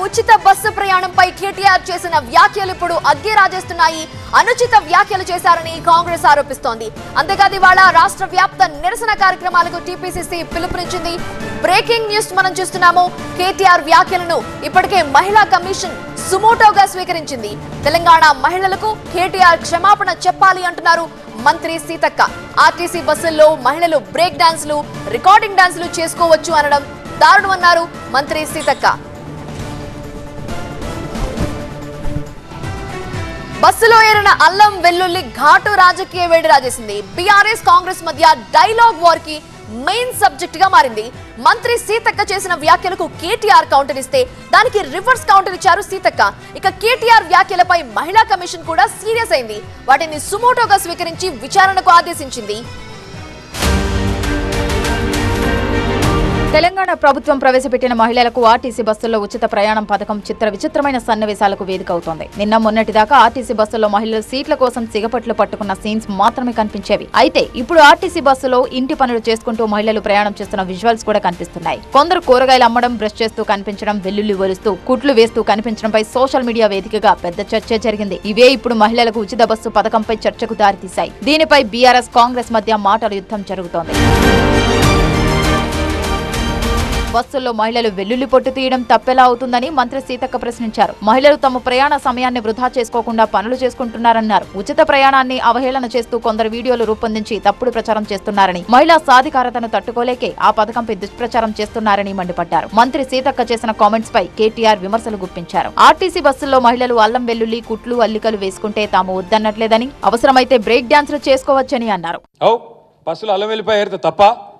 ఉచిత బస్సు ప్రయాణంపై కేటీఆర్ చేసిన వ్యాఖ్యలు ఇప్పుడు అగ్గి రాజేస్తున్నాయి అనుచిత వ్యాఖ్యలు చేశారని కాంగ్రెస్ ఆరోపిస్తోంది అంతేకాదు ఇవాళ రాష్ట్ర వ్యాప్త నిరసన కార్యక్రమాలకు టీపీసీసీ పిలుపునిచ్చింది బ్రేకింగ్ న్యూస్ మనం చూస్తున్నాము కేటీఆర్ వ్యాఖ్యలను ఇప్పటికే మహిళా కమిషన్ సుమోటోగా స్వీకరించింది తెలంగాణ మహిళలకు కేటీఆర్ క్షమాపణ చెప్పాలి అంటున్నారు మంత్రి సీతక్క ఆర్టీసీ బస్సుల్లో మహిళలు బ్రేక్ డాన్సులు రికార్డింగ్ డాన్సులు చేసుకోవచ్చు అనడం దారుణమన్నారు మంత్రి సీతక్క బస్సులో ఏరిన అల్లం వెల్లుల్లి ఘాటు రాజకీయ వేడి రాజేసింది బీఆర్ఎస్ కాంగ్రెస్ మధ్య డైలాగ్ వార్ కి మెయిన్ సబ్జెక్ట్ గా మారింది మంత్రి సీతక్క చేసిన వ్యాఖ్యలకు కేటీఆర్ కౌంటర్ ఇస్తే దానికి రివర్స్ కౌంటర్ ఇచ్చారు సీతక్క ఇక కేటీఆర్ వ్యాఖ్యలపై మహిళా కమిషన్ కూడా సీరియస్ అయింది వాటిని సుమోటోగా స్వీకరించి విచారణకు ఆదేశించింది తెలంగాణ ప్రభుత్వం ప్రవేశపెట్టిన మహిళలకు ఆర్టీసీ బస్సుల్లో ఉచిత ప్రయాణం పథకం చిత్ర విచిత్రమైన సన్నివేశాలకు వేదిక అవుతోంది నిన్న మొన్నటిదాకా ఆర్టీసీ బస్సుల్లో మహిళలు సీట్ల కోసం సిగపట్లు పట్టుకున్న సీన్స్ మాత్రమే కనిపించేవి అయితే ఇప్పుడు ఆర్టీసీ బస్సులో ఇంటి పనులు చేసుకుంటూ మహిళలు ప్రయాణం చేస్తున్న విజువల్స్ కూడా కనిపిస్తున్నాయి కొందరు కూరగాయలు అమ్మడం బ్రష్ చేస్తూ కనిపించడం వెల్లుల్లి ఒలుస్తూ కుట్లు వేస్తూ కనిపించడంపై సోషల్ మీడియా వేదికగా పెద్ద చర్చ జరిగింది ఇవే ఇప్పుడు మహిళలకు ఉచిత బస్సు పథకంపై చర్చకు దారితీశాయి దీనిపై బీఆర్ఎస్ కాంగ్రెస్ మధ్య మాటల యుద్ధం జరుగుతోంది బస్సుల్లో మహిళలు వెల్లుల్లి పొట్టు తీయడం తప్పెలా అవుతుందని మంత్రి సీతక్క ప్రశ్నించారు మహిళలు తమ ప్రయాణ సమయాన్ని వృధా చేసుకోకుండా పనులు చేసుకుంటున్నారన్నారు ఉచిత ప్రయాణాన్ని అవహేళన చేస్తూ కొందరు వీడియోలు రూపొందించి తప్పుడు ప్రచారం చేస్తున్నారని మహిళా సాధికారతను తట్టుకోలేకే ఆ పథకంపై దుష్ప్రచారం చేస్తున్నారని మండిపడ్డారు మంత్రి సీతక్క చేసిన కామెంట్స్ పై కేటీఆర్ విమర్శలు గుప్పించారు ఆర్టీసీ బస్సుల్లో మహిళలు అల్లం వెల్లుల్లి కుట్లు అల్లికలు వేసుకుంటే తాము వద్దన్నట్లేదని అవసరమైతే బ్రేక్ డాన్సులు చేసుకోవచ్చని అన్నారు అవు బస్సులో అల్లం వెళ్ళిపోయారు తప్ప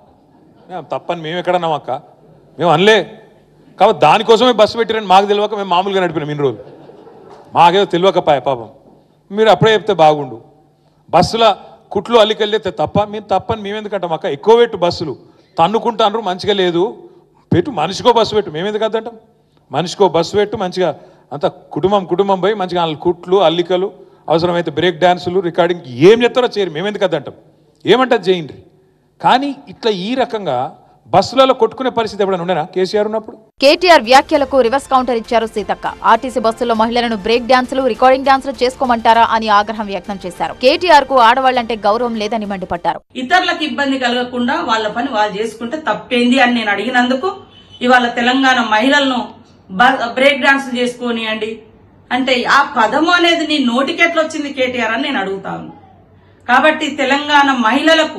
మేము తప్పని మేము ఎక్కడన్నాం అక్క మేము అనలే కాబట్టి దానికోసమే బస్సు పెట్టిరని మాకు తెలియక మేము మామూలుగా నడిపినాం ఇన్ని రోజులు మాకేదో తెలియకపాయ పాపం మీరు అప్పుడే చెప్తే బాగుండు బస్సుల కుట్లు అల్లికెళ్ళితే తప్ప మేము తప్పని మేము ఎందుకంటాం అక్క ఎక్కువ పెట్టు బస్సులు తన్నుకుంటాను మంచిగా లేదు పెట్టు మనిషికో బస్సు పెట్టు మేము ఎందుకు అద్దంటాం మనిషికో బస్సు పెట్టు మంచిగా అంత కుటుంబం కుటుంబం పోయి మంచిగా వాళ్ళ కుట్లు అల్లికలు అవసరమైతే బ్రేక్ డాన్సులు రికార్డింగ్ ఏం చెప్తారో చేయరు మేము ఎందుకు అద్దంటాం ఏమంటారు చేయండి కానీ ఇట్లా ఈ రకంగా బస్సులలో కొట్టుకునే పరిస్థితి ఎప్పుడైనా ఉండేనా కేసీఆర్ ఉన్నప్పుడు కేటీఆర్ వ్యాఖ్యలకు రివర్స్ కౌంటర్ ఇచ్చారు సీతక్క ఆర్టీసీ బస్సుల్లో మహిళలను బ్రేక్ డాన్సులు రికార్డింగ్ డాన్సులు చేసుకోమంటారా అని ఆగ్రహం వ్యక్తం చేశారు కేటీఆర్ కు ఆడవాళ్లంటే గౌరవం లేదని మండిపడ్డారు ఇతరులకు ఇబ్బంది కలగకుండా వాళ్ళ పని వాళ్ళు చేసుకుంటే తప్పేంది అని నేను అడిగినందుకు ఇవాళ తెలంగాణ మహిళలను బ- బ్రేక్ డాన్స్ చేసుకోనియండి అంటే ఆ పదము అనేది నీ నోటికెట్లా వచ్చింది కేటీఆర్ అని నేను అడుగుతాను కాబట్టి తెలంగాణ మహిళలకు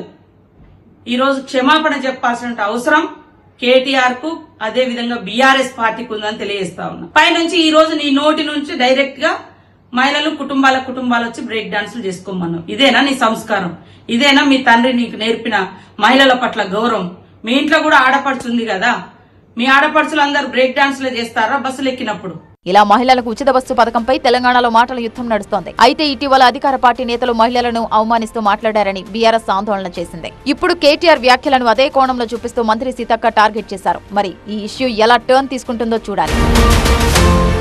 ఈరోజు క్షమాపణ చెప్పాల్సిన అవసరం కేటీఆర్ కు అదే విధంగా బీఆర్ఎస్ పార్టీకి ఉందని తెలియజేస్తా ఉన్నా పైనుంచి ఈ రోజు నీ నోటి నుంచి డైరెక్ట్ గా మహిళలు కుటుంబాల కుటుంబాలు వచ్చి బ్రేక్ డాన్సులు చేసుకోమన్నావు ఇదేనా నీ సంస్కారం ఇదేనా మీ తండ్రి నీకు నేర్పిన మహిళల పట్ల గౌరవం మీ ఇంట్లో కూడా ఆడపడుచుంది కదా మీ ఆడపడుచులు అందరు బ్రేక్ డాన్సులే చేస్తారా బస్సులు ఎక్కినప్పుడు ఇలా మహిళలకు ఉచిత బస్సు పథకంపై తెలంగాణలో మాటల యుద్ధం నడుస్తోంది అయితే ఇటీవల అధికార పార్టీ నేతలు మహిళలను అవమానిస్తూ మాట్లాడారని బీఆర్ఎస్ ఆందోళన చేసింది ఇప్పుడు కేటీఆర్ వ్యాఖ్యలను అదే కోణంలో చూపిస్తూ మంత్రి సీతక్క టార్గెట్ చేశారు మరి ఈ ఇష్యూ ఎలా టర్న్ తీసుకుంటుందో చూడాలి